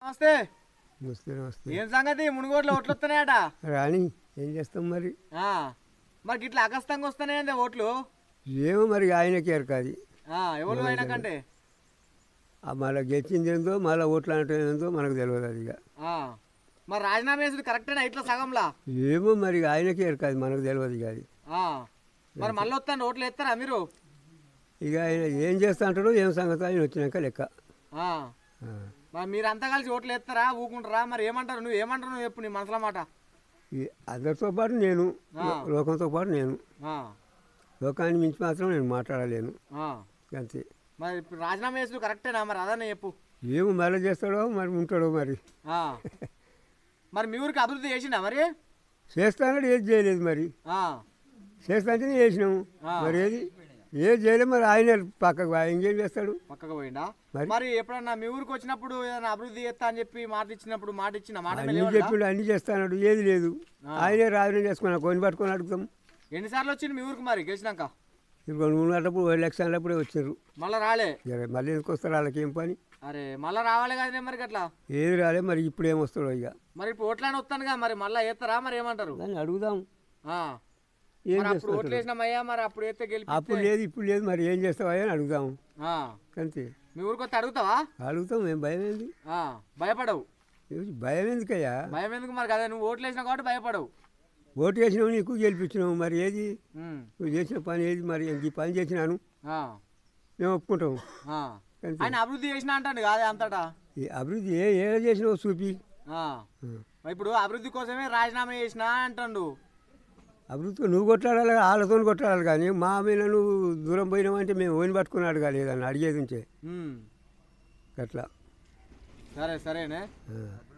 నమస్తే నమస్తే నమస్తే ఏం సంగతి మునుగోట్లో ఓట్లు వస్తున్నాయట రాణి ఏం చేస్తాం మరి ఆ, మరి గిట్లా అకస్తంగా వస్తున్నాయండి ఓట్లు ఏమో మరి ఆయనకి ఎరకాది ఆ, ఎవరు అయినా కంటే ఆ మళ్ళీ గెలిచింది ఏందో మళ్ళీ ఓట్లు అనటం ఏందో మనకు తెలియదు అది ఇక ఆ, మరి రాజీనామా వేసుడు కరెక్టేనా ఇట్లా సగంలా ఏమో మరి ఆయనకి ఎరకాది మనకు తెలియదు ఇక అది ఆ, మరి మళ్ళీ వస్తాను ఓట్లు ఎత్తారా మీరు ఇక ఆయన ఏం చేస్తా అంటాడో ఏం సంగతి ఆయన వచ్చినాక లెక్క ఆ, ఆ. మరి మీరంతా కలిసి ఓట్లు ఎత్తారా ఊకుంటారా మరి ఏమంటారు నువ్వు ఏమంటారు నువ్వు చెప్పు నీ మనసులో మాట ఈ అందరితో పాటు నేను ఆ. లోకంతో పాటు నేను ఆ, లోకాన్ని మించి మాత్రం నేను మాట్లాడలేను ఆ. అంతే మరి ఇప్పుడు రాజీనామా వేసుడు కరెక్టేనా మరి అదనే చెప్పు ఏమో మళ్ళీ చేస్తాడో మరి ఉంటాడో మరి ఆ. మరి మీ ఊరికి అభివృద్ధి చేసిండా మరి చేస్తానని ఏది చేయలేదు మరి ఆ, చేస్తా అంటేనే చేసినాము ఆ. మరి ఏది ఏది చేయలేదు మరి ఆయన పక్కకు పోయి ఇంకేం చేస్తాడు పక్కకు పోయిండా మరి? మరి ఎప్పుడన్నా మీ ఊరికి వచ్చినప్పుడు ఏదైనా అభివృద్ధి చేస్తా అని చెప్పి మాట ఇచ్చినప్పుడు మాట ఇచ్చిన మాట మీద అన్ని లేవడా? చెప్పిండు అన్ని చేస్తాడు ఏది లేదు ఆయనే రాజునే చేసుకున్నా కొని పట్టుకొని అడుగుతాం ఎన్నిసార్లు వచ్చింది మీ ఊరికి మరి గెలిచినాక ఇప్పుడు రెండు మూడు గంటలప్పుడు ఎలక్షన్లప్పుడే వచ్చారు మళ్ళా రాలే ఇక మళ్ళీ ఎందుకు వస్తారు వాళ్ళకి ఏం పని అరే మళ్ళా రావాలి కదనే మరి అట్లా ఏది రాలే మరి ఇప్పుడు ఏం వస్తాడో ఇక మరి ఇప్పుడు ఓట్లని వస్తానుగా మరి మళ్ళా వేస్తారా మరి ఏమంటారు దాన్ని అడుగుదాం ఆ. ఏం మరి అప్పుడు చేస్తాడు ఓట్లు వేసినామయ్యా మరి అప్పుడు వేస్తే అప్పుడు గెలిపి లేదు ఇప్పుడు లేదు మరి ఏం చేస్తావా అని అడుగుదాం అంతే మీ ఊరికి వస్తే అడుగుతావా అడుగుతాం ఏం భయం ఏంది ఆ, భయపడవు ఏమిటి భయం ఎందుకయ్యా భయం ఎందుకు మరి కదా నువ్వు ఓట్లు వేసినావు కాబట్టి భయపడవు ఓటు వేసినావు నీకు గెలిపించినావు మరి ఏది ఉమ్. నువ్వు చేసిన పని ఏది మరి ఈ పని చేసినాను ఆ. మేము ఒప్పుకుంటాం ఆ. అంతే ఆయన అభివృద్ధి చేసినా అంటాడు కాదే అంతటా ఈ అభివృద్ధి ఏ ఏ చేసినావు చూపి ఆ. ఇప్పుడు అభివృద్ధి కోసమే రాజీనామా చేసినా అంటాడు అభివృద్ధి నువ్వు కొట్లాడాలి వాళ్ళతో కొట్లాడాలి కానీ మా మీద నువ్వు దూరం పోయినావంటే మేము ఓని పట్టుకుని అడగాలి ఏదన్నా అడిగేది ఉంటే ఉమ్. అట్లా సరే సరేనే ఆ.